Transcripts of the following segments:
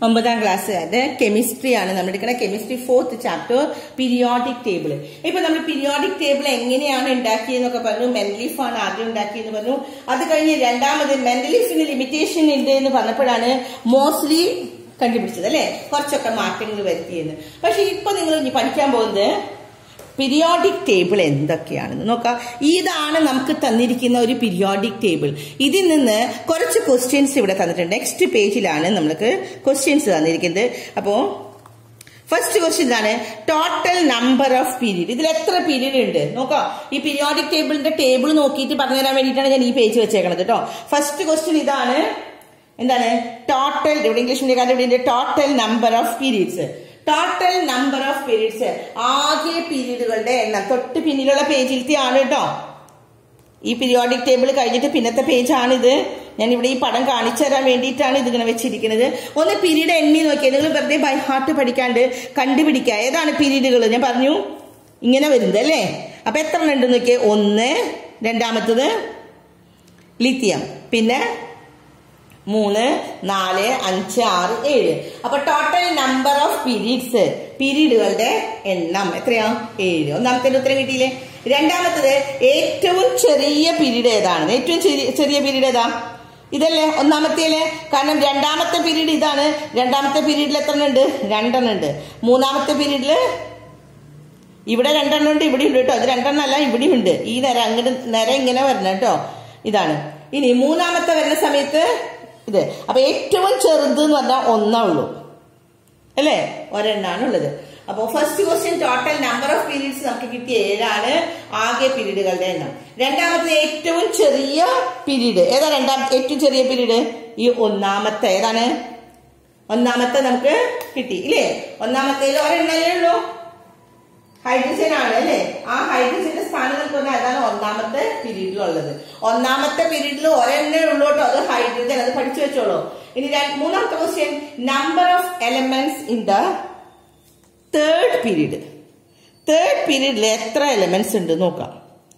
ഒമ്പതാം ക്ലാസ്സുകാരുടെ കെമിസ്ട്രി ആണ് നമ്മൾ എടുക്കുന്ന chemistry fourth chapter periodic table ഇപ്പൊ നമ്മൾ പീരിയോഡിക് ടേബിൾ എങ്ങനെയാണ് ഉണ്ടാക്കിയെന്നൊക്കെ പറഞ്ഞു മെന്റലിഫ് ആണ് ആദ്യം ഉണ്ടാക്കിയെന്ന് പറഞ്ഞു അത് കഴിഞ്ഞ് രണ്ടാമത് മെന്റലിഫിന് ലിമിറ്റേഷൻ ഉണ്ട് എന്ന് പറഞ്ഞപ്പോഴാണ് മോസ്റ്റ്ലി കണ്ടുപിടിച്ചത് അല്ലെ കുറച്ചൊക്കെ മാറ്റങ്ങൾ വരുത്തിയെന്ന് പക്ഷെ ഇപ്പൊ നിങ്ങൾ ഇനി പഠിക്കാൻ പോകുന്നത് പീരിയോഡിക് ടേബിൾ എന്തൊക്കെയാണെന്ന് നോക്കാം ഇതാണ് നമുക്ക് തന്നിരിക്കുന്ന ഒരു പീരിയോഡിക് ടേബിൾ ഇതിൽ നിന്ന് കുറച്ച് ക്വസ്റ്റ്യൻസ് ഇവിടെ തന്നിട്ടുണ്ട് നെക്സ്റ്റ് പേജിലാണ് നമ്മൾക്ക് ക്വസ്റ്റ്യൻസ് തന്നിരിക്കുന്നത് അപ്പോ ഫസ്റ്റ് ക്വസ്റ്റ്യൻ ഇതാണ് ടോട്ടൽ നമ്പർ ഓഫ് പീരീഡ് ഇതിൽ എത്ര പീരീഡ് ഉണ്ട് നോക്കാം ഈ പീരിയോഡിക് ടേബിളിന്റെ ടേബിൾ നോക്കിയിട്ട് പറഞ്ഞുതരാൻ വേണ്ടിയിട്ടാണ് ഞാൻ ഈ പേജ് വെച്ചേക്കണത് കേട്ടോ ഫസ്റ്റ് ക്വസ്റ്റ്യൻ ഇതാണ് എന്താണ് ടോട്ടൽ ഇവിടെ ഇംഗ്ലീഷ് മീഡിയം കാര്യം ഇവിടെ total number of periods total number of periods ആകെ പീരീഡുകളുടെ എണ്ണം തൊട്ട് പിന്നിലുള്ള പേജിലത്തെ ആണ് കേട്ടോ ഈ പീരിയോഡിക് ടേബിൾ കഴിഞ്ഞിട്ട് പിന്നത്തെ പേജാണിത് ഞാൻ ഇവിടെ ഈ പടം കാണിച്ചു തരാൻ വേണ്ടിയിട്ടാണ് ഇതിങ്ങനെ വെച്ചിരിക്കുന്നത് ഒന്ന് പീരീഡ് എണ്ണി നോക്കിയാൽ നിങ്ങൾ വെറുതെ ബൈ ഹാർട്ട് പഠിക്കാണ്ട് കണ്ടുപിടിക്കുക ഏതാണ് പീരീഡുകൾ ഞാൻ പറഞ്ഞു ഇങ്ങനെ വരുന്നത് അല്ലേ അപ്പൊ എത്ര ഉണ്ട് നോക്കിയേ ഒന്ന് രണ്ടാമത്തത് ലിത്തിയം പിന്നെ മൂന്ന് നാല് അഞ്ച് ആറ് ഏഴ് അപ്പൊ ടോട്ടൽ നമ്പർ ഓഫ് പീരീഡ്സ് പീരീഡുകളുടെ എണ്ണം എത്രയാ ഏഴ് ഒന്നാമത്തെ ഉത്തരം കിട്ടിയില്ലേ രണ്ടാമത്തത് ഏറ്റവും ചെറിയ പീരീഡ് ഏതാണ് ഏറ്റവും ചെറിയ- ചെറിയ പീരീഡ് ഏതാ ഇതല്ലേ ഒന്നാമത്തേല് കാരണം രണ്ടാമത്തെ പീരീഡ് ഇതാണ് രണ്ടാമത്തെ പീരീഡിൽ എത്ര ഉണ്ട് രണ്ടെണ്ണം ഉണ്ട് മൂന്നാമത്തെ പീരീഡില് ഇവിടെ രണ്ടെണ്ണം ഉണ്ട് ഇവിടെ ഉണ്ട് കേട്ടോ ഇത് രണ്ടെണ്ണം അല്ല ഇവിടെയും ഉണ്ട് ഈ നിര അങ്ങോട്ട് നിര ഇങ്ങനെ വരണം കേട്ടോ ഇതാണ് ഇനി മൂന്നാമത്തെ വരുന്ന സമയത്ത് ഇത് അപ്പൊ ഏറ്റവും ചെറുത് എന്ന് പറഞ്ഞാൽ ഒന്നേ ഉള്ളൂ അല്ലേ ഒരെണ്ണാണ് ഉള്ളത് അപ്പോ first question total number of periods നമുക്ക് കിട്ടിയ ഏഴാണ് ആകെ പീരീഡുകളുടെ എണ്ണം രണ്ടാമത്തെ ഏറ്റവും ചെറിയ പീരീഡ് ഏതാ രണ്ടാം ഏറ്റവും ചെറിയ പീരീഡ് ഈ ഒന്നാമത്തെ ഏതാണ് ഒന്നാമത്തെ നമുക്ക് കിട്ടി ഇല്ലേ ഒന്നാമത്തേൽ ഒരെണ്ണല്ലേ ഉള്ളൂ ഹൈഡ്രജൻ ആണ് അല്ലേ ആ ഹൈഡ്രജന്റെ സ്ഥാനം നിൽക്കുന്ന അതാണ് ഒന്നാമത്തെ പീരീഡിലുള്ളത് ഒന്നാമത്തെ പീരീഡിൽ ഒരെണ്ണേ ഉള്ളൂ കേട്ടോ അത് ഹൈഡ്രജൻ അത് പഠിച്ചു വെച്ചോളൂ ഇനി രണ്ട്- മൂന്നാമത്തെ question number of elements in the third period third പീരീഡിൽ എത്ര എലമെന്റ്സ് ഉണ്ട് നോക്കാം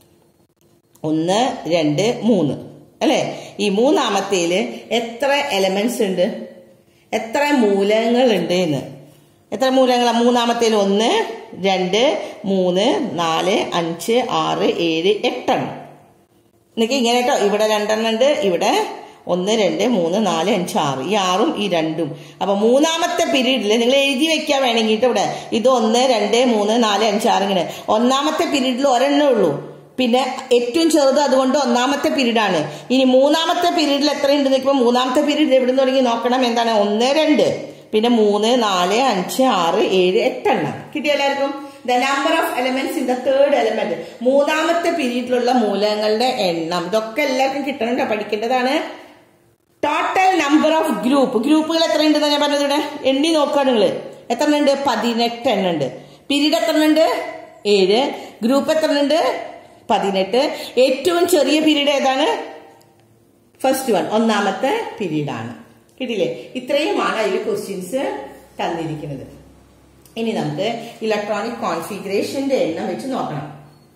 ഒന്ന് രണ്ട് മൂന്ന് അല്ലെ ഈ മൂന്നാമത്തേല് എത്ര എലമെന്റ്സ് ഉണ്ട് എത്ര മൂലകങ്ങൾ ഉണ്ട് എന്ന് എത്ര മൂലകങ്ങളാ മൂന്നാമത്തേൽ ഒന്ന് രണ്ട് മൂന്ന് നാല് അഞ്ച് ആറ് ഏഴ് എട്ടെണ്ണം എനിക്ക് ഇങ്ങനെ കേട്ടോ ഇവിടെ രണ്ടെണ്ണം ഉണ്ട് ഇവിടെ ഒന്ന് രണ്ട് മൂന്ന് നാല് അഞ്ച് ആറ് ഈ ആറും ഈ രണ്ടും അപ്പൊ മൂന്നാമത്തെ പീരീഡിൽ നിങ്ങൾ എഴുതി വെക്കാൻ വേണമെങ്കിൽ ട്ടോ ഇവിടെ ഇത് ഒന്ന് രണ്ട് മൂന്ന് നാല് അഞ്ച് ആറ് ഇങ്ങനെ ഒന്നാമത്തെ പീരീഡിൽ ഒരെണ്ണേ ഉള്ളൂ പിന്നെ ഏറ്റവും ചെറുത് അതുകൊണ്ട് ഒന്നാമത്തെ പീരീഡാണ് ഇനി മൂന്നാമത്തെ പീരീഡിൽ എത്രയുണ്ട് നിൽക്കുമ്പോൾ മൂന്നാമത്തെ പീരീഡ് എവിടെ നിന്ന് തുടങ്ങി നോക്കണം എന്താണ് ഒന്ന് രണ്ട് പിന്നെ മൂന്ന് നാല് അഞ്ച് ആറ് ഏഴ് എട്ടെണ്ണം കിട്ടിയ എല്ലാവർക്കും the number of elements in the third element മൂന്നാമത്തെ പീരീഡിലുള്ള മൂലകങ്ങളുടെ എണ്ണം ഇതൊക്കെ എല്ലാവർക്കും കിട്ടണം പഠിക്കേണ്ടതാണ് ടോട്ടൽ നമ്പർ ഓഫ് ഗ്രൂപ്പ് ഗ്രൂപ്പുകൾ എത്ര ഉണ്ടെന്ന് ഞാൻ പറഞ്ഞത് ഇവിടെ എണ്ണി നോക്കുക നിങ്ങൾ എത്ര ഉണ്ട് പതിനെട്ട് എണ്ണം ഉണ്ട് പീരീഡ് എത്ര ഉണ്ട് ഏഴ് ഗ്രൂപ്പ് എത്ര ഉണ്ട് പതിനെട്ട് ഏറ്റവും ചെറിയ പീരീഡ് ഏതാണ് ഫസ്റ്റ് വൺ ഒന്നാമത്തെ പീരീഡാണ് കിട്ടിയില്ലേ ഇത്രയുമാണ് അതിൽ ക്വസ്റ്റ്യൻസ് തന്നിരിക്കുന്നത് ഇനി നമുക്ക് ഇലക്ട്രോണിക് കോൺഫിഗറേഷന്റെ എണ്ണം വെച്ച് നോക്കണം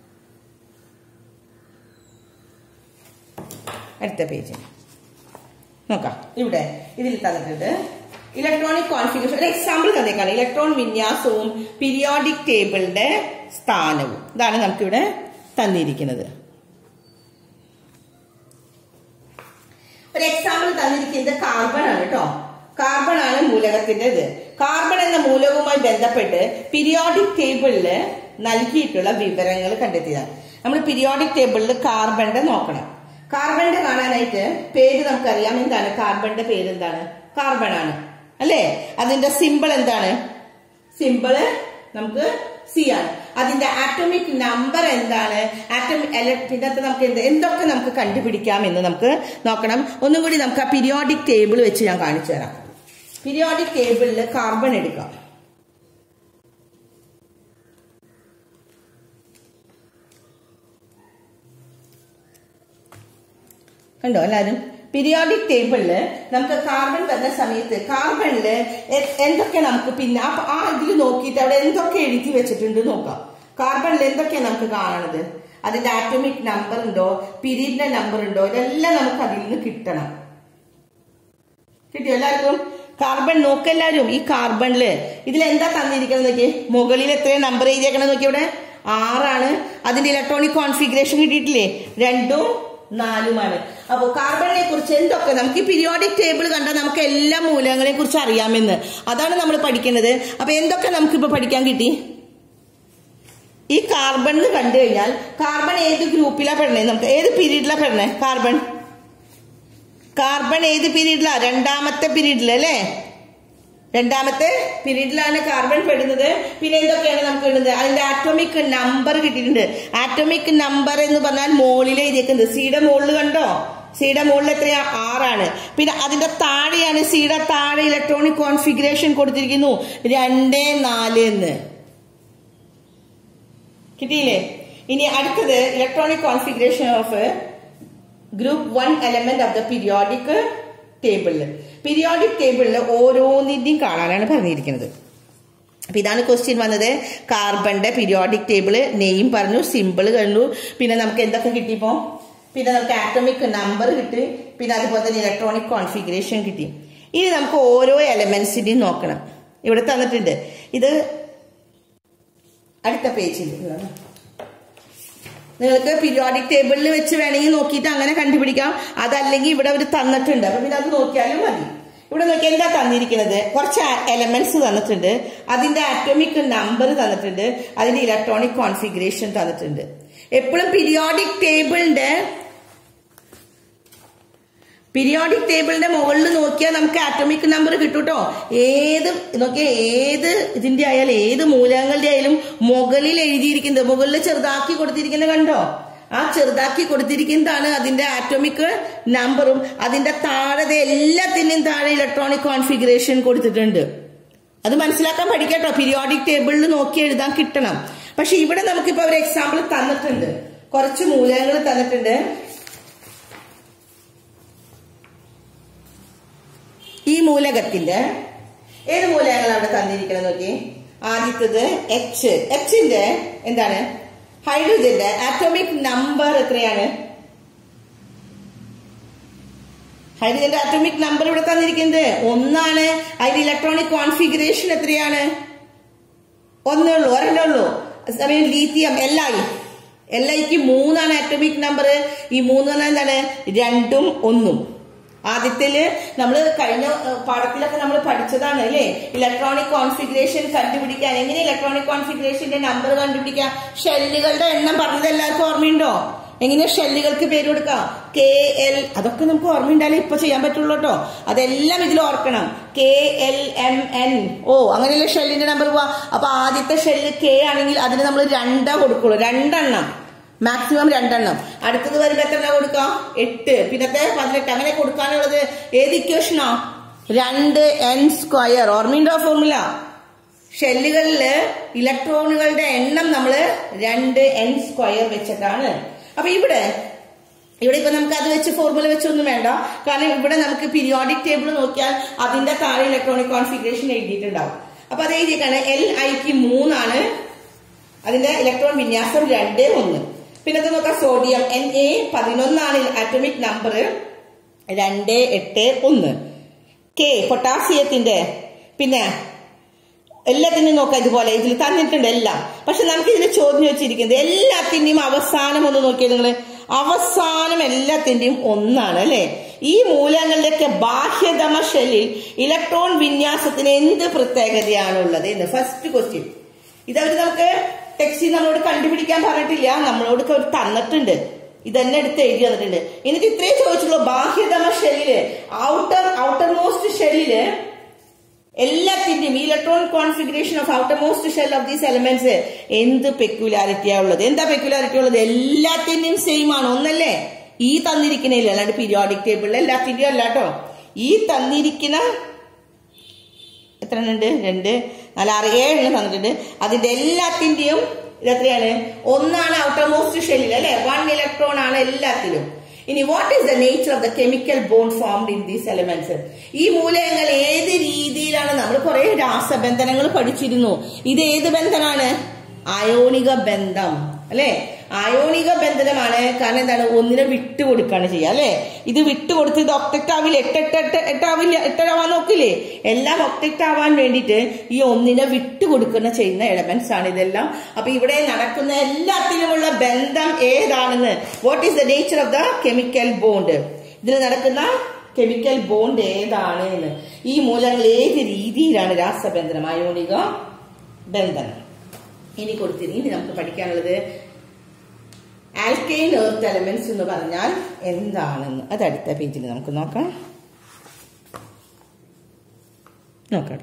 അടുത്ത പേജ് നോക്കാം ഇവിടെ ഇതിൽ തന്നിട്ടുണ്ട് ഇലക്ട്രോണിക് കോൺഫിഗറേഷൻ ഒരു എക്സാമ്പിൾ തന്നേക്കാണ് ഇലക്ട്രോൺ വിന്യാസവും പീരിയോഡിക് ടേബിളിന്റെ സ്ഥാനവും ഇതാണ് നമുക്കിവിടെ തന്നിരിക്കുന്നത് ഒരു എക്സാമ്പിൾ തന്നിരിക്കുന്നത് കാർബൺ ആണ് കേട്ടോ കാർബൺ ആണ് മൂലകത്തിന്റെ ഇത് കാർബൺ എന്ന മൂലകവുമായി ബന്ധപ്പെട്ട് പീരിയോഡിക് ടേബിളിൽ നൽകിയിട്ടുള്ള വിവരങ്ങൾ കണ്ടെത്തിയതാണ് നമ്മൾ പീരിയോഡിക് ടേബിളിൽ കാർബണിന്റെ നോക്കണം കാർബണിന്റെ കാണാനായിട്ട് പേര് നമുക്കറിയാം എന്താണ് കാർബണിന്റെ പേര് എന്താണ് കാർബൺ ആണ് അല്ലേ അതിന്റെ സിമ്പിൾ എന്താണ് സിമ്പിള് നമുക്ക് സി ആണ് അതിന്റെ ആറ്റോമിക് നമ്പർ എന്താണ് ആറ്റം പിന്നത്തെ നമുക്ക് എന്ത് എന്തൊക്കെ നമുക്ക് കണ്ടുപിടിക്കാം എന്ന് നമുക്ക് നോക്കണം ഒന്നും കൂടി നമുക്ക് ആ പീരിയോഡിക് ടേബിൾ വെച്ച് ഞാൻ കാണിച്ചു തരാം പീരിയോഡിക് ടേബിളിൽ കാർബൺ എടുക്കാം കണ്ടോ എല്ലാരും പീരിയോഡിക് ടേബിളില് നമുക്ക് കാർബൺ വരുന്ന സമയത്ത് കാർബണില് എ- എന്തൊക്കെ നമുക്ക് പിന്നെ ആ ആ ഇതിൽ നോക്കിയിട്ട് അവിടെ എന്തൊക്കെ എഴുതി വെച്ചിട്ടുണ്ട് നോക്കാം കാർബണിൽ എന്തൊക്കെയാ നമുക്ക് കാണുന്നത് അതിന്റെ ആറ്റോമിക് നമ്പർ ഉണ്ടോ പീരീഡിന്റെ നമ്പർ ഉണ്ടോ ഇതെല്ലാം നമുക്ക് അതിൽ നിന്ന് കിട്ടണം കിട്ടിയോ എല്ലാവർക്കും കാർബൺ നോക്കെല്ലാരും ഈ കാർബണില് ഇതിൽ എന്താ തന്നിരിക്കുന്നത് നോക്കി മുകളിൽ എത്രയും നമ്പർ എഴുതിയേക്കണത് നോക്കി ഇവിടെ ആറാണ് അതിന്റെ ഇലക്ട്രോണിക് കോൺഫിഗറേഷൻ കിട്ടിയിട്ടില്ലേ രണ്ടും നാലുമാണ് അപ്പോ കാർബണിനെ കുറിച്ച് എന്തൊക്കെ നമുക്ക് ഈ പീരിയോഡിക് ടേബിൾ കണ്ടാൽ നമുക്ക് എല്ലാ മൂലകങ്ങളെ കുറിച്ച് അറിയാമെന്ന് അതാണ് നമ്മൾ പഠിക്കുന്നത് അപ്പൊ എന്തൊക്കെ നമുക്കിപ്പോ പഠിക്കാൻ കിട്ടി ഈ കാർബൺ എന്ന് കണ്ടു കഴിഞ്ഞാൽ കാർബൺ ഏത് ഗ്രൂപ്പിലാ പെടണേ നമുക്ക് ഏത് പീരീഡിലാ പെടണേ കാർബൺ കാർബൺ ഏത് പീരീഡിലാ രണ്ടാമത്തെ പീരീഡിൽ അല്ലേ രണ്ടാമത്തെ പീരീഡിലാണ് കാർബൺ പെടുന്നത് പിന്നെ എന്തൊക്കെയാണ് നമുക്ക് ഇടുന്നത് അതിന്റെ ആറ്റോമിക് നമ്പർ കിട്ടിയിട്ടുണ്ട് ആറ്റോമിക് നമ്പർ എന്ന് പറഞ്ഞാൽ മോളിൽ എഴുതിയേക്കുന്നത് സിയുടെ മുകളിൽ കണ്ടോ സിയുടെ മുകളിൽ എത്രയാ ആറാണ് പിന്നെ അതിന്റെ താഴെയാണ് സിയുടെ താഴെ ഇലക്ട്രോണിക് കോൺഫിഗറേഷൻ കൊടുത്തിരിക്കുന്നു രണ്ട് നാല് എന്ന് കിട്ടിയില്ലേ ഇനി അടുത്തത് electronic configuration of group one element of the periodic ടേബിളിൽ പീരിയോഡിക് ടേബിളിൽ ഓരോന്നിന്റെയും കാണാനാണ് പറഞ്ഞിരിക്കുന്നത് അപ്പൊ ഇതാണ് ക്വസ്റ്റ്യൻ വന്നത് കാർബണിന്റെ പീരിയോഡിക് ടേബിള് നെയിം പറഞ്ഞു സിമ്പിൾ കഴിഞ്ഞു പിന്നെ നമുക്ക് എന്തൊക്കെ കിട്ടിയപ്പോ പിന്നെ നമുക്ക് ആറ്റോമിക് നമ്പർ കിട്ടി പിന്നെ അതുപോലെ തന്നെ ഇലക്ട്രോണിക് കോൺഫിഗറേഷൻ കിട്ടി ഇനി നമുക്ക് ഓരോ എലമെന്റ്സിന്റെയും നോക്കണം ഇവിടെ തന്നിട്ടുണ്ട് ഇത് അടുത്ത പേജിൽ നിങ്ങൾക്ക് പീരിയോഡിക് ടേബിളിൽ വെച്ച് വേണമെങ്കിൽ നോക്കിയിട്ട് അങ്ങനെ കണ്ടുപിടിക്കാം അതല്ലെങ്കിൽ ഇവിടെ അവർ തന്നിട്ടുണ്ട് അപ്പൊ പിന്നെ അത് നോക്കിയാലും മതി ഇവിടെ നോക്കി എന്താ തന്നിരിക്കുന്നത് കുറച്ച് എലമെന്റ്സ് തന്നിട്ടുണ്ട് അതിന്റെ ആറ്റോമിക് നമ്പർ തന്നിട്ടുണ്ട് അതിന്റെ ഇലക്ട്രോണിക് കോൺഫിഗറേഷൻ തന്നിട്ടുണ്ട് എപ്പോഴും പീരിയോഡിക് ടേബിളിന്റെ പീരിയോഡിക് ടേബിളിന്റെ മുകളിൽ നോക്കിയാൽ നമുക്ക് ആറ്റോമിക് നമ്പർ കിട്ടൂട്ടോ ഏത് നോക്കിയാൽ ഏത് ഇതിന്റെ ആയാലും ഏത് മൂലകങ്ങളുടെ ആയാലും മുകളിൽ എഴുതിയിരിക്കുന്നത് മുകളിൽ ചെറുതാക്കി കൊടുത്തിരിക്കുന്നത് കണ്ടോ ആ ചെറുതാക്കി കൊടുത്തിരിക്കുന്നതാണ് അതിന്റെ ആറ്റോമിക് നമ്പറും അതിന്റെ താഴെ എല്ലാത്തിന്റെയും താഴെ ഇലക്ട്രോണിക് കോൺഫിഗറേഷൻ കൊടുത്തിട്ടുണ്ട് അത് മനസ്സിലാക്കാൻ പഠിക്കട്ടോ പീരിയോഡിക് ടേബിളിൽ നോക്കി എഴുതാൻ കിട്ടണം പക്ഷെ ഇവിടെ നമുക്കിപ്പോ ഒരു എക്സാമ്പിൾ തന്നിട്ടുണ്ട് കുറച്ച് മൂലകങ്ങൾ തന്നിട്ടുണ്ട് ഈ മൂലകത്തിന്റെ ഏത് മൂലകങ്ങൾ അവിടെ തന്നിരിക്കുന്നത് നോക്കി ആദ്യത്തത് എച്ച് എച്ചിന്റെ എന്താണ് ഹൈഡ്രജന്റെ ആറ്റോമിക് നമ്പർ എത്രയാണ് ഹൈഡ്രജന്റെ ആറ്റോമിക് നമ്പർ ഇവിടെ തന്നിരിക്കുന്നത് ഒന്നാണ് അതിന്റെ ഇലക്ട്രോണിക് കോൺഫിഗറേഷൻ എത്രയാണ് ഒന്നേ ഉള്ളൂ ഒരെണ്ണേ ഉള്ളൂ സമയം ലീത്തിയം എൽ ഐ എൽ ഐക്ക് മൂന്നാണ് ആറ്റോമിക് നമ്പർ ഈ മൂന്ന് പറഞ്ഞാൽ എന്താണ് രണ്ടും ഒന്നും ആദ്യത്തില് നമ്മൾ കഴിഞ്ഞ ഏഹ്, പാഠത്തിലൊക്കെ നമ്മൾ പഠിച്ചതാണ് അല്ലേ ഇലക്ട്രോണിക് കോൺഫിഗറേഷൻ കണ്ടുപിടിക്കാൻ എങ്ങനെ ഇലക്ട്രോണിക് കോൺഫിഗറേഷന്റെ നമ്പർ കണ്ടുപിടിക്കാം ഷെല്ലുകളുടെ എണ്ണം പറഞ്ഞത് എല്ലാവർക്കും ഓർമ്മയുണ്ടോ എങ്ങനെ ഷെല്ലുകൾക്ക് പേര് കൊടുക്കാം കെ എൽ അതൊക്കെ നമുക്ക് ഓർമ്മയുണ്ടായാലേ ഇപ്പൊ ചെയ്യാൻ പറ്റുള്ളൂ കേട്ടോ അതെല്ലാം ഇതിൽ ഓർക്കണം K L M N O അങ്ങനെയല്ലേ ഷെല്ലിന്റെ നമ്പർ പോവാ അപ്പൊ ആദ്യത്തെ ഷെല്ല് കെ ആണെങ്കിൽ അതിന് നമ്മൾ രണ്ടാ കൊടുക്കുള്ളൂ രണ്ടെണ്ണം മാക്സിമം രണ്ടെണ്ണം അടുത്തത് വരുമ്പോ എത്ര കൊടുക്കാം എട്ട് പിന്നത്തെ പതിനെട്ട് അങ്ങനെ കൊടുക്കാനുള്ളത് ഏത് ഇക്വേഷനോ രണ്ട് എൻ സ്ക്വയർ ഓർമ്മയുണ്ടോ ഫോർമുല ഷെല്ലുകളില് ഇലക്ട്രോണുകളുടെ എണ്ണം നമ്മൾ രണ്ട് എൻ സ്ക്വയർ വെച്ചിട്ടാണ് അപ്പൊ ഇവിടെ ഇവിടെ ഇപ്പൊ നമുക്ക് അത് വെച്ച് ഫോർമുല വെച്ചൊന്നും വേണ്ട കാരണം ഇവിടെ നമുക്ക് പീരിയോഡിക് ടേബിൾ നോക്കിയാൽ അതിന്റെ താഴെ ഇലക്ട്രോണിക് കോൺഫിഗറേഷൻ എഴുതിയിട്ടുണ്ടാവും അപ്പൊ അത് എഴുതിയേക്കാണ് എൽ ഐക്ക് മൂന്നാണ് അതിന്റെ ഇലക്ട്രോൺ വിന്യാസം രണ്ട് ഒന്ന് പിന്നെ അത് നോക്കാം സോഡിയം എൻ എ പതിനൊന്നാണ് ആറ്റോമിക് നമ്പർ രണ്ട് എട്ട് ഒന്ന് കെ പൊട്ടാസ്യത്തിന്റെ പിന്നെ എല്ലാത്തിനും നോക്കാം ഇതുപോലെ ഇതിൽ തന്നിട്ടുണ്ട് എല്ലാം പക്ഷെ നമുക്ക് ഇതിൽ ചോദ്യം വെച്ചിരിക്കുന്നത് എല്ലാത്തിന്റെയും അവസാനം ഒന്ന് നോക്കിയാൽ നിങ്ങൾ അവസാനം എല്ലാത്തിന്റെയും ഒന്നാണ് അല്ലെ ഈ മൂലങ്ങളുടെയൊക്കെ ബാഹ്യതമ ഷെല്ലിൽ ഇലക്ട്രോൺ വിന്യാസത്തിന് എന്ത് പ്രത്യേകതയാണുള്ളത് എന്ന് ഫസ്റ്റ് ക്വസ്റ്റ്യൻ ഇതവർ നമുക്ക് ടെക്സ്റ്റിൽ നമ്മളോട് കണ്ടുപിടിക്കാൻ പറഞ്ഞിട്ടില്ല നമ്മളോട് അവർ തന്നിട്ടുണ്ട് ഇതന്നെ എടുത്ത് എഴുതി തന്നിട്ടുണ്ട് എന്നിട്ട് ഇത്രേ ചോദിച്ചുള്ളൂ ബാഹ്യതമ ഷെല്ലില് ഔട്ടർ ഔട്ടർ മോസ്റ്റ് ഷെല്ലില് എല്ലാത്തിന്റെയും electron configuration of outermost shell of these elements എന്ത് പെക്യുലാരിറ്റിയാ ഉള്ളത് എന്താ പെക്യുലാരിറ്റി ഉള്ളത് എല്ലാത്തിന്റെയും സെയിം ആണ് ഒന്നല്ലേ ഈ തന്നിരിക്കുന്നതിൽ അല്ലാണ്ട് പീരിയോഡിക് ടേബിളിൽ എല്ലാത്തിന്റെയും അല്ല കേട്ടോ ഈ തന്നിരിക്കുന്ന എത്ര എണ്ണം ഉണ്ട് രണ്ട് നാല് ആറ് ഏഴെണ്ണം തന്നിട്ടുണ്ട് അതിന്റെ എല്ലാത്തിന്റെയും ഇതെത്രയാണ് ഒന്നാണ് ഔട്ടർ മോസ്റ്റ് ഷെല്ലിൽ അല്ലെ വൺ ഇലക്ട്രോൺ ആണ് എല്ലാത്തിലും ഇനി what is the nature of the chemical bond formed in these elements ഈ മൂലകങ്ങൾ ഏത് രീതിയിലാണ് നമ്മൾ കുറെ രാസബന്ധനങ്ങൾ പഠിച്ചിരുന്നു ഇത് ഏത് ബന്ധനാണ് അയോണിക ബന്ധം അല്ലെ അയോണിക ബന്ധനമാണ് കാരണം എന്താണ് ഒന്നിനെ വിട്ടുകൊടുക്കാണ് ചെയ്യുക അല്ലെ ഇത് വിട്ടുകൊടുത്ത് ഇത് ഒക്ടക്ട് ആവില്ല എട്ട് എട്ട് എട്ട് എട്ടാവില്ല എട്ടരാവാൻ നോക്കില്ലേ എല്ലാം ഒക്ടക്ട് ആവാൻ വേണ്ടിയിട്ട് ഈ ഒന്നിനെ വിട്ടുകൊടുക്കുന്ന ചെയ്യുന്ന എലമെന്റ്സ് ആണ് ഇതെല്ലാം അപ്പൊ ഇവിടെ നടക്കുന്ന എല്ലാത്തിനുമുള്ള ബന്ധം ഏതാണെന്ന് what is the nature of the chemical bond ഇതിൽ നടക്കുന്ന കെമിക്കൽ ബോണ്ട് ഏതാണ് എന്ന് ഈ മൂലങ്ങൾ ഏത് രീതിയിലാണ് രാസബന്ധനം അയോണിക ബന്ധനം ഇനി കൊടുത്തിനി ഇനി നമുക്ക് പഠിക്കാനുള്ളത് ആൽക്കൈൻ എർത്ത് എലമെന്റ്സ് എന്ന് പറഞ്ഞാൽ എന്താണെന്ന് അത് അടുത്ത പേജിൽ നമുക്ക് നോക്കാം നോക്കാം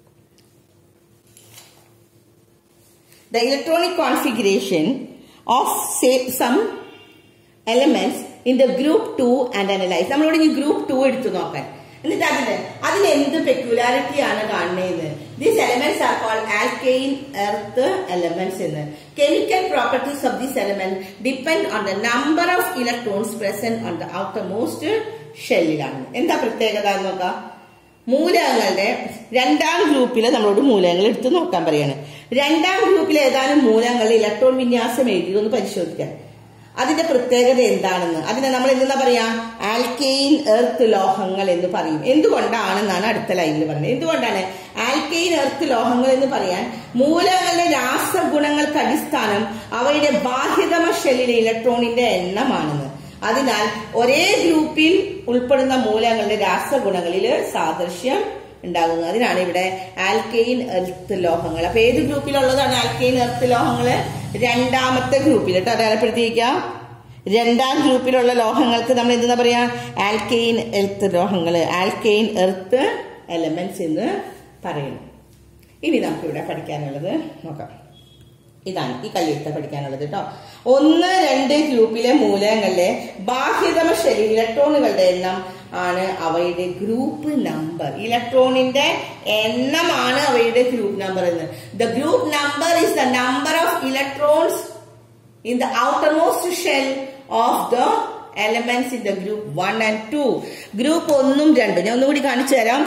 the electronic configuration of say some elements in the group 2 and analyze നമ്മളിവിടെ ഇനി ഗ്രൂപ്പ് 2 എടുത്തു നോക്കാൻ എന്നിട്ട് അതിന് അതിൽ എന്ത് പെക്യുലാരിറ്റി ആണ് കാണുന്നത് ദീസ് എലമെന്റ്സ് ആർ കോൾഡ് ആൽക്കെയിൻ എർത്ത് എലമെന്റ്സ് എന്ന് chemical properties of this element depend on the number of electrons present on the outermost ഷെല്ലിലാണ് എന്താ പ്രത്യേകത എന്ന് നോക്കാം മൂലകങ്ങളുടെ രണ്ടാം ഗ്രൂപ്പിൽ നമ്മളോട് മൂലകങ്ങൾ എടുത്ത് നോക്കാൻ പറയാണ് രണ്ടാം ഗ്രൂപ്പിൽ ഏതാനും മൂലകങ്ങളുടെ ഇലക്ട്രോൺ വിന്യാസം എഴുതി ഒന്ന് പരിശോധിക്കാൻ അതിന്റെ പ്രത്യേകത എന്താണെന്ന് അതിനെ നമ്മൾ എന്താ പറയാ ആൽക്കെയിൻ എർത്ത് ലോഹങ്ങൾ എന്ന് പറയും എന്തുകൊണ്ടാണെന്നാണ് അടുത്ത ലൈനിൽ പറയുന്നത് എന്തുകൊണ്ടാണ് ആൽക്കെയിൻ എർത്ത് ലോഹങ്ങൾ എന്ന് പറയാൻ മൂലകങ്ങളുടെ രാസഗുണങ്ങൾക്ക് അടിസ്ഥാനം അവയുടെ ബാഹ്യതമ ഷെല്ലിലെ ഇലക്ട്രോണിന്റെ എണ്ണമാണെന്ന് അതിനാൽ ഒരേ ഗ്രൂപ്പിൽ ഉൾപ്പെടുന്ന മൂലകങ്ങളുടെ രാസഗുണങ്ങളിൽ സാദൃശ്യം ഉണ്ടാകുന്നത് അതിനാണ് ഇവിടെ ആൽക്കെയിൻ എർത്ത് ലോഹങ്ങൾ അപ്പൊ ഏത് ഗ്രൂപ്പിലുള്ളതാണ് ആൽക്കെയിൻ എർത്ത് ലോഹങ്ങള് രണ്ടാമത്തെ ഗ്രൂപ്പിൽ കേട്ടോ അടയാളപ്പെടുത്തിയിരിക്കാം രണ്ടാം ഗ്രൂപ്പിലുള്ള ലോഹങ്ങൾക്ക് നമ്മൾ എന്താ പറയാ ആൽക്കെയിൻ എർത്ത് ലോഹങ്ങൾ ആൽക്കെയിൻ എർത്ത് എലമെന്റ്സ് എന്ന് പറയുന്നു ഇനി നമുക്ക് ഇവിടെ പഠിക്കാനുള്ളത് നോക്കാം ഇതാണ് ഈ കയ്യെഴുത്ത പഠിക്കാനുള്ളത് കേട്ടോ ഒന്ന് രണ്ട് ഗ്രൂപ്പിലെ മൂലകങ്ങളിലെ ബാഹ്യതമ ശരി ഇലക്ട്രോണുകളുടെ എണ്ണം ആണ് അവയുടെ ഗ്രൂപ്പ് നമ്പർ ഇലക്ട്രോണിന്റെ എണ്ണമാണ് അവയുടെ ഗ്രൂപ്പ് നമ്പർ എന്ന് the group number is the number of electrons in the outermost shell of the elements in the group one and two ഗ്രൂപ്പ് ഒന്നും രണ്ടും ഞാൻ ഒന്നുകൂടി കാണിച്ചു തരാം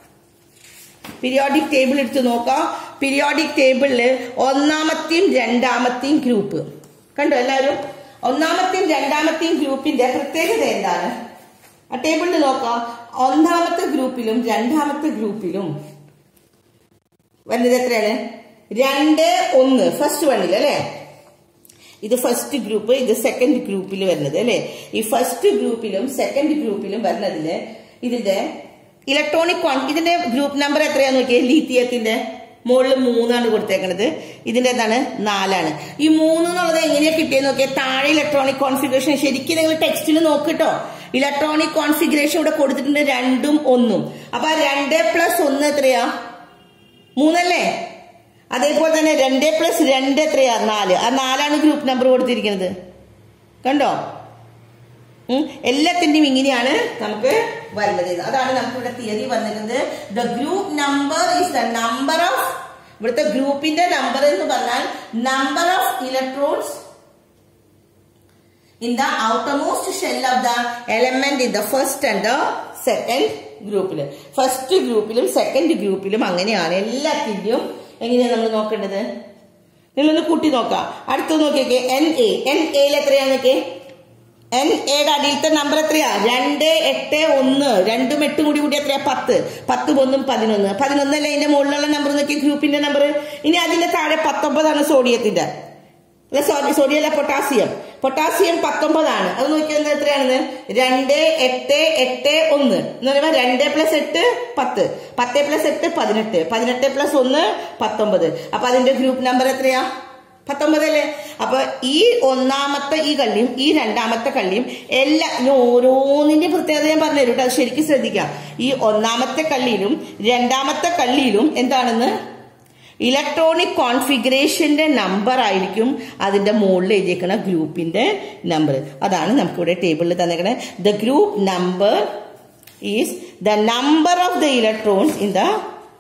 പീരിയോഡിക് ടേബിൾ എടുത്ത് നോക്കാം പീരിയോഡിക് ടേബിളിൽ ഒന്നാമത്തെയും രണ്ടാമത്തെയും ഗ്രൂപ്പ് കണ്ടോ എല്ലാവരും ഒന്നാമത്തെയും രണ്ടാമത്തെയും ഗ്രൂപ്പിന്റെ പ്രത്യേകത എന്താണ് ആ ടേബിളിൽ നോക്കാം ഒന്നാമത്തെ ഗ്രൂപ്പിലും രണ്ടാമത്തെ ഗ്രൂപ്പിലും വരുന്നത് എത്രയാണ് രണ്ട് ഒന്ന് ഫസ്റ്റ് വണ്ണിൽ അല്ലേ ഇത് ഫസ്റ്റ് ഗ്രൂപ്പ് ഇത് സെക്കൻഡ് ഗ്രൂപ്പിൽ വരുന്നത് അല്ലെ ഈ ഫസ്റ്റ് ഗ്രൂപ്പിലും സെക്കൻഡ് ഗ്രൂപ്പിലും വരുന്നതില് ഇതിന്റെ ഇലക്ട്രോണിക് ഇതിന്റെ ഗ്രൂപ്പ് നമ്പർ എത്രയാന്ന് നോക്കിയേ ലീത്തിയത്തിന്റെ മുകളിൽ മൂന്നാണ് കൊടുത്തേക്കുന്നത് ഇതിന്റെ എന്താണ് നാലാണ് ഈ മൂന്ന് എന്നുള്ളത് എങ്ങനെയാ കിട്ടിയെന്ന് നോക്കിയാൽ താഴെ ഇലക്ട്രോണിക് കോൺഫിഗറേഷൻ ശരിക്കും നിങ്ങൾ ടെക്സ്റ്റിൽ നോക്കിട്ടോ ഇലക്ട്രോണിക് കോൺഫിഗറേഷൻ ഇവിടെ കൊടുത്തിട്ടുണ്ട് രണ്ടും ഒന്നും അപ്പൊ ആ രണ്ട് പ്ലസ് ഒന്ന് എത്രയാ മൂന്നല്ലേ അതേപോലെ തന്നെ രണ്ട് പ്ലസ് രണ്ട് എത്രയാ നാല് ആ നാലാണ് ഗ്രൂപ്പ് നമ്പർ കൊടുത്തിരിക്കുന്നത് കണ്ടോ ഉം. എല്ലാത്തിന്റെയും ഇങ്ങനെയാണ് നമുക്ക് വരുന്നത് അതാണ് നമുക്ക് ഇവിടെ തിയറി വന്നിരുന്നത് the group number is the number of ഇവിടുത്തെ ഗ്രൂപ്പിന്റെ നമ്പർ എന്ന് പറഞ്ഞാൽ number of electrons in the outermost shell of the element in the first and the second ഗ്രൂപ്പില് ഫസ്റ്റ് ഗ്രൂപ്പിലും സെക്കൻഡ് ഗ്രൂപ്പിലും അങ്ങനെയാണ് എല്ലാത്തിന്റെയും എങ്ങനെയാണ് നമ്മൾ നോക്കേണ്ടത് നിങ്ങളൊന്ന് കൂട്ടി നോക്കാം അടുത്തത് നോക്കിയൊക്കെ എൻ എ എൻ എയിൽ എത്രയാണ് നോക്കിയേ എൻ എയുടെ അടിയിലത്തെ നമ്പർ എത്രയാ രണ്ട് എട്ട് ഒന്ന് രണ്ടും എട്ടും കൂടി കൂടി എത്രയാ പത്ത് പത്ത് ഒന്നും പതിനൊന്ന് പതിനൊന്നല്ലേ അതിന്റെ മുകളിലുള്ള നമ്പർ നോക്കി ഗ്രൂപ്പിന്റെ നമ്പർ ഇനി അതിന്റെ താഴെ പത്തൊമ്പതാണ് സോഡിയത്തിന്റെ അല്ല സോറി സോഡിയം അല്ല പൊട്ടാസ്യം പൊട്ടാസ്യം പത്തൊമ്പതാണ് അത് നോക്കിയാൽ എത്രയാണെന്ന് രണ്ട് എട്ട് എട്ട് ഒന്ന് എന്ന് പറയുമ്പോൾ രണ്ട് പ്ലസ് എട്ട് പത്ത് പത്ത് പ്ലസ് എട്ട് പതിനെട്ട് പതിനെട്ട് പ്ലസ് ഒന്ന് പത്തൊമ്പത് അപ്പൊ അതിന്റെ ഗ്രൂപ്പ് നമ്പർ എത്രയാ പത്തൊമ്പതല്ലേ അപ്പൊ ഈ ഒന്നാമത്തെ ഈ കള്ളിയും ഈ രണ്ടാമത്തെ കള്ളിയും എല്ലാ ഇനി ഓരോന്നിന്റെ പ്രത്യേകത ഞാൻ പറഞ്ഞു തരും കേട്ടോ അത് ശരിക്കും ശ്രദ്ധിക്കാം ഈ ഒന്നാമത്തെ കള്ളിയിലും രണ്ടാമത്തെ കള്ളിയിലും എന്താണെന്ന് ഇലക്ട്രോണിക് കോൺഫിഗറേഷന്റെ നമ്പർ ആയിരിക്കും അതിന്റെ മുകളിൽ എഴുതിയേക്കുന്ന ഗ്രൂപ്പിന്റെ നമ്പർ അതാണ് നമുക്കിവിടെ ടേബിളിൽ തന്നേക്കണേ the group number is the number of the electrons in the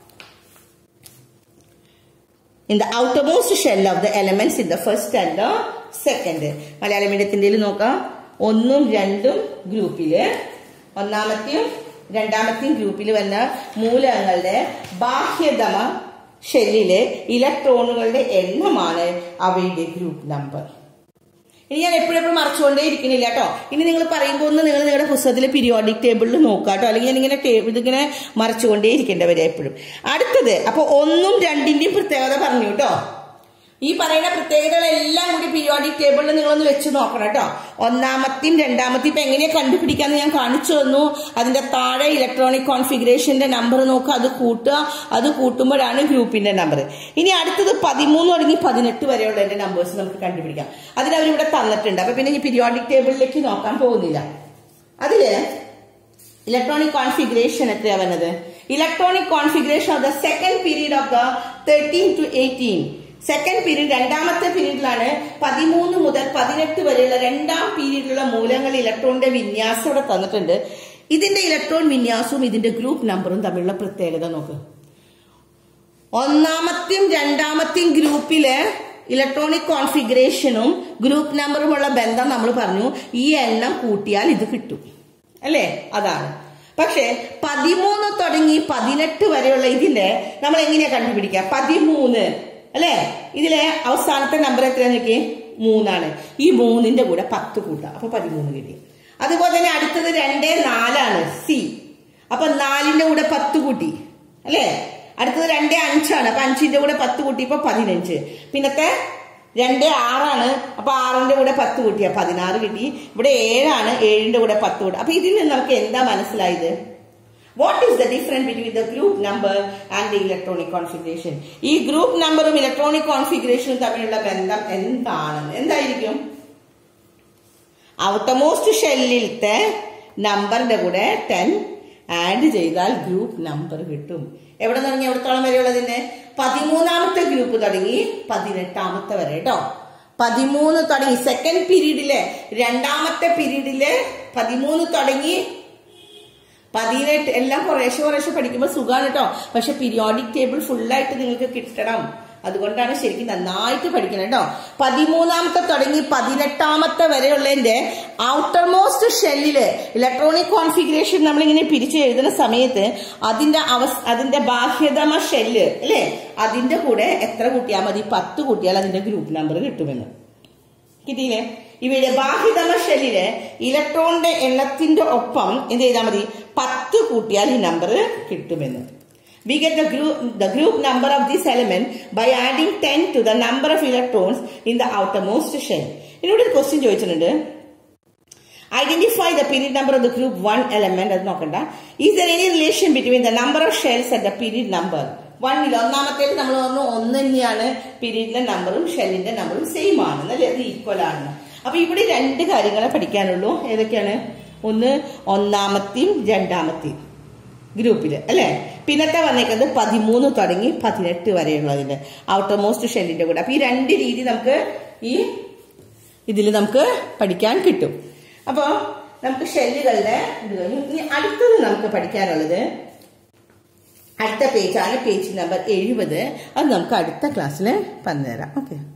in the outermost shell of the elements in the first and the second മലയാള മീഡിയത്തിന്റെ നോക്കാം ഒന്നും രണ്ടും ഗ്രൂപ്പില് ഒന്നാമത്തെയും രണ്ടാമത്തെയും ഗ്രൂപ്പിൽ വരുന്ന മൂലകങ്ങളുടെ ബാഹ്യതമ ഷെല്ലിലെ ഇലക്ട്രോണുകളുടെ എണ്ണമാണ് അവയുടെ ഗ്രൂപ്പ് നമ്പർ ഇനി ഞാൻ എപ്പോഴും എപ്പോഴും മറച്ചുകൊണ്ടേ ഇരിക്കണില്ല കേട്ടോ ഇനി നിങ്ങൾ പറയുമ്പോൾ ഒന്ന് നിങ്ങൾ നിങ്ങളുടെ പുസ്തകത്തിൽ പീരിയോഡിക് ടേബിളിൽ നോക്കുക കേട്ടോ അല്ലെങ്കിൽ ഞാനിങ്ങനെ ടേ- ഇതിങ്ങനെ മറച്ചുകൊണ്ടേ ഇരിക്കേണ്ടവരെ എപ്പോഴും അടുത്തത് അപ്പൊ ഒന്നും രണ്ടിന്റെയും പ്രത്യേകത പറഞ്ഞു കേട്ടോ ഈ പറയുന്ന പ്രത്യേകതകളെല്ലാം കൂടി പീരിയോഡിക് ടേബിളിൽ നിങ്ങളൊന്ന് വെച്ച് നോക്കണം കേട്ടോ ഒന്നാമത്തെയും രണ്ടാമത്തെയും ഇപ്പൊ എങ്ങനെയാ കണ്ടുപിടിക്കാന്ന് ഞാൻ കാണിച്ചു തന്നു അതിന്റെ താഴെ ഇലക്ട്രോണിക് കോൺഫിഗറേഷന്റെ നമ്പർ നോക്കുക അത് കൂട്ടുക അത് കൂട്ടുമ്പോഴാണ് ഗ്രൂപ്പിന്റെ നമ്പർ ഇനി അടുത്തത് പതിമൂന്ന് തുടങ്ങി പതിനെട്ട് വരെയുള്ള എന്റെ നമ്പേഴ്സ് നമുക്ക് കണ്ടുപിടിക്കാം അതിന് അവരിവിടെ തന്നിട്ടുണ്ട് അപ്പൊ പിന്നെ ഈ പീരിയോഡിക് ടേബിളിലേക്ക് നോക്കാൻ പോകുന്നില്ല അതില് ഇലക്ട്രോണിക് കോൺഫിഗറേഷൻ എത്രയാ വന്നത് electronic configuration of the second period of the thirteen to eighteen second period രണ്ടാമത്തെ പീരീഡിലാണ് പതിമൂന്ന് മുതൽ പതിനെട്ട് വരെയുള്ള രണ്ടാം പീരീഡിലുള്ള മൂലങ്ങൾ ഇലക്ട്രോണിന്റെ വിന്യാസം ഇവിടെ തന്നിട്ടുണ്ട് ഇതിന്റെ ഇലക്ട്രോൺ വിന്യാസവും ഇതിന്റെ ഗ്രൂപ്പ് നമ്പറും തമ്മിലുള്ള പ്രത്യേകത നോക്ക് ഒന്നാമത്തെയും രണ്ടാമത്തെയും ഗ്രൂപ്പിലെ ഇലക്ട്രോണിക് കോൺഫിഗറേഷനും ഗ്രൂപ്പ് നമ്പറുമുള്ള ബന്ധം നമ്മൾ പറഞ്ഞു ഈ എണ്ണം കൂട്ടിയാൽ ഇത് കിട്ടും അല്ലേ അതാണ് പക്ഷെ പതിമൂന്ന് തുടങ്ങി പതിനെട്ട് വരെയുള്ള ഇതിന്റെ നമ്മൾ എങ്ങനെയാ കണ്ടുപിടിക്കുക പതിമൂന്ന് അല്ലേ ഇതിലെ അവസാനത്തെ നമ്പർ എത്രയാന്ന് നോക്കിയേ മൂന്നാണ് ഈ മൂന്നിന്റെ കൂടെ പത്ത് കൂട്ടാം അപ്പൊ പതിമൂന്ന് കിട്ടി അതുപോലെ തന്നെ അടുത്തത് രണ്ടേ നാലാണ് സി അപ്പൊ നാലിന്റെ കൂടെ പത്ത് കൂട്ടി അല്ലേ അടുത്തത് രണ്ടേ അഞ്ചാണ് അപ്പൊ അഞ്ചിന്റെ കൂടെ പത്ത് കൂട്ടി ഇപ്പൊ പതിനഞ്ച് പിന്നത്തെ രണ്ടേ ആറാണ് അപ്പൊ ആറിന്റെ കൂടെ പത്ത് കൂട്ടിയ പതിനാറ് കിട്ടി ഇവിടെ ഏഴാണ് ഏഴിന്റെ കൂടെ പത്ത് കൂട്ടി അപ്പൊ ഇതിൽ നിന്ന് നമുക്ക് എന്താ മനസ്സിലായത് what is the difference between the group number and the electronic configuration ഈ ഗ്രൂപ്പ് നമ്പറും ഇലക്ട്രോണിക് കോൺഫിഗറേഷനും തമ്മിലുള്ള ബന്ധം എന്താണ് എന്തായിരിക്കും ഔട്ടമോസ്റ്റ് ഷെല്ലിലത്തെ നമ്പറിന്റെ കൂടെ ടെൻ ആഡ് ചെയ്താൽ ഗ്രൂപ്പ് നമ്പർ കിട്ടും എവിടെ തുടങ്ങി എവിടത്തോളം വരെയുള്ളതിന്റെ പതിമൂന്നാമത്തെ ഗ്രൂപ്പ് തുടങ്ങി പതിനെട്ടാമത്തെ വരെ കേട്ടോ പതിമൂന്ന് തുടങ്ങി സെക്കൻഡ് പീരീഡിലെ രണ്ടാമത്തെ പീരീഡിലെ പതിമൂന്ന് തുടങ്ങി പതിനെട്ട് എല്ലാം കുറേശ്ശെ കുറേശ്ശെ പഠിക്കുമ്പോൾ സുഖമാണ് കേട്ടോ പക്ഷെ പീരിയോഡിക് ടേബിൾ ഫുള്ളായിട്ട് നിങ്ങൾക്ക് കിട്ടണം അതുകൊണ്ടാണ് ശരിക്കും നന്നായിട്ട് പഠിക്കണം കേട്ടോ പതിമൂന്നാമത്തെ തുടങ്ങി പതിനെട്ടാമത്തെ വരെയുള്ളതിന്റെ ഔട്ടർ മോസ്റ്റ് ഷെല്ലില് ഇലക്ട്രോണിക് കോൺഫിഗറേഷൻ നമ്മളിങ്ങനെ പിരിച്ച് എഴുതുന്ന സമയത്ത് അതിന്റെ അവസ് അതിന്റെ ബാഹ്യതമ ഷെല്ല് അല്ലേ അതിന്റെ കൂടെ എത്ര കൂട്ടിയാൽ മതി പത്ത് കൂട്ടിയാൽ അതിന്റെ ഗ്രൂപ്പ് നമ്പർ കിട്ടുമെന്ന് കിട്ടിയില്ലേ ഇവയുടെ ബാഹ്യതമ ഷെല്ലില് ഇലക്ട്രോണിന്റെ എണ്ണത്തിന്റെ ഒപ്പം എന്ത് ചെയ്താൽ മതി പത്ത് കൂട്ടിയാൽ ഈ നമ്പർ കിട്ടുമെന്ന് we get the group the group number of this element by adding ten to the number of electrons in the outermost shell ഇതിനോട് ഒരു ക്വസ്റ്റ്യൻ ചോദിച്ചിട്ടുണ്ട് identify the period number of the group one element അത് നോക്കണ്ട is there any relation between the number of shells at the period number വണ്ണിൽ ഒന്നാമത്തേത് നമ്മൾ പറഞ്ഞു ഒന്ന് തന്നെയാണ് പീരീഡിന്റെ നമ്പറും ഷെല്ലിന്റെ നമ്പറും സെയിം ആണ് അല്ലേ അത് ഈക്വൽ ആണ് അപ്പൊ ഇവിടെ രണ്ട് കാര്യങ്ങളെ പഠിക്കാനുള്ളൂ ഏതൊക്കെയാണ് ഒന്ന് ഒന്നാമത്തെയും രണ്ടാമത്തെയും ഗ്രൂപ്പിൽ അല്ലേ പിന്നത്തെ വന്നേക്കുന്നത് പതിമൂന്ന് തുടങ്ങി പതിനെട്ട് വരെയുള്ളതിന്റെ ഔട്ടർ മോസ്റ്റ് ഷെല്ലിന്റെ കൂടെ അപ്പൊ ഈ രണ്ട് രീതി നമുക്ക് ഈ ഇതിൽ നമുക്ക് പഠിക്കാൻ കിട്ടും അപ്പോ നമുക്ക് ഷെല്ലുകളുടെ ഇത് കഴിഞ്ഞു ഇനി അടുത്തത് നമുക്ക് പഠിക്കാനുള്ളത് അടുത്ത പേജാണ് പേജ് നമ്പർ എഴുപത് അത് നമുക്ക് അടുത്ത ക്ലാസ്സിൽ പറഞ്ഞുതരാം ഓക്കെ